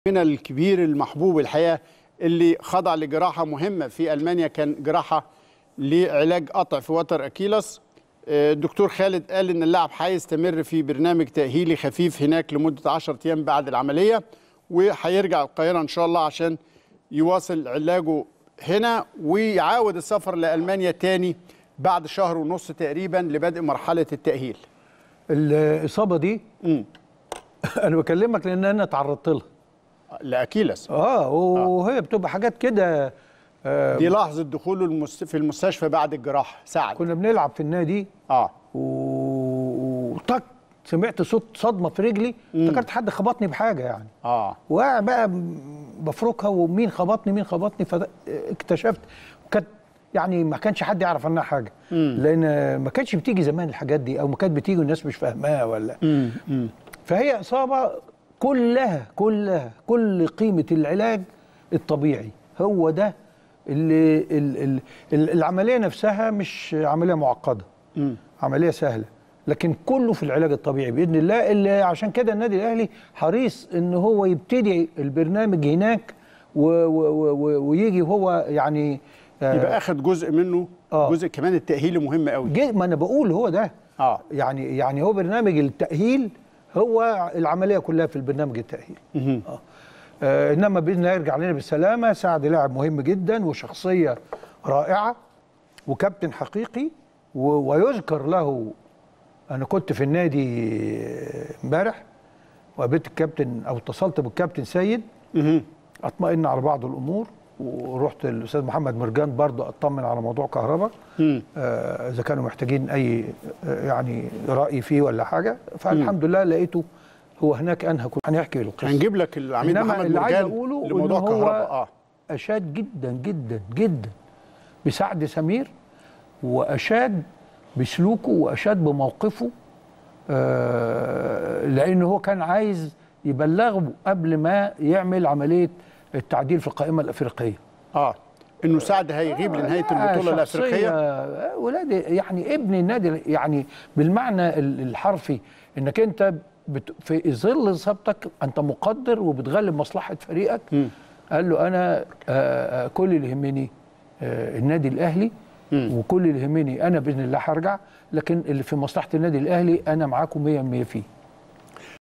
من الكبير المحبوب الحقيقه اللي خضع لجراحه مهمه في المانيا كان جراحه لعلاج قطع في وتر اكيلس آه، الدكتور خالد قال ان اللاعب هيستمر في برنامج تاهيلي خفيف هناك لمده 10 ايام بعد العمليه وهيرجع القاهره ان شاء الله عشان يواصل علاجه هنا ويعاود السفر لالمانيا تاني بعد شهر ونص تقريبا لبدء مرحله التاهيل الاصابه دي امم انا بكلمك لان انا تعرضت لها لاكيلس اه وهي بتبقى حاجات كده آه دي لحظه دخوله المست... في المستشفى بعد الجراحه ساعد كنا بنلعب في النادي اه و- وطق سمعت صوت صدمه في رجلي افتكرت حد خبطني بحاجه يعني اه وقاعد بقى م- بفركها ومين خبطني مين خبطني فاكتشفت كانت يعني ما كانش حد يعرف عنها حاجه لان ما كانش بتيجي زمان الحاجات دي او ما كانت بتيجي والناس مش فاهماها ولا امم فهي اصابه كلها كلها كل قيمه العلاج الطبيعي هو ده اللي ال ال ال العمليه نفسها مش عمليه معقده امم عمليه سهله لكن كله في العلاج الطبيعي باذن الله اللي عشان كده النادي الاهلي حريص ان هو يبتدي البرنامج هناك و و و ويجي وهو يعني آه، يبقى اخد جزء منه آه. جزء كمان التاهيلي مهم قوي جه- ما انا بقول هو ده اه يعني يعني هو برنامج التاهيل هو العمليه كلها في البرنامج التاهيل مهم. آه. آه انما باذن الله يرجع لنا بالسلامه سعد لاعب مهم جدا وشخصيه رائعه وكابتن حقيقي و- ويذكر له انا كنت في النادي آه، امبارح وقابلت الكابتن او اتصلت بالكابتن سيد مهم. اطمئن على بعض الامور ورحت الاستاذ محمد مرجان برضه اطمن على موضوع كهرباء مم. آه، اذا كانوا محتاجين اي آه، يعني راي فيه ولا حاجه فالحمد لله لقيته هو هناك انهى كل هنحكي القصه هنجيب لك العميد إنما محمد اللي عايز مرجان أقوله إن لموضوع هو- كهرباء اه اشاد جدا جدا جدا بسعد سمير واشاد بسلوكه واشاد بموقفه آه، لان هو كان عايز يبلغه قبل ما يعمل عمليه التعديل في القائمه الافريقيه اه انه سعد هيغيب لنهايه آه، البطوله شخصية، الافريقيه آه، ولادي يعني ابن النادي يعني بالمعنى ال- الحرفي انك انت بت في ظل اصابتك انت مقدر وبتغلب مصلحه فريقك مم. قال له انا آه، آه، كل اللي يهمني آه، النادي الاهلي مم. وكل اللي يهمني انا باذن الله هرجع لكن اللي في مصلحه النادي الاهلي انا معاكم 100% فيه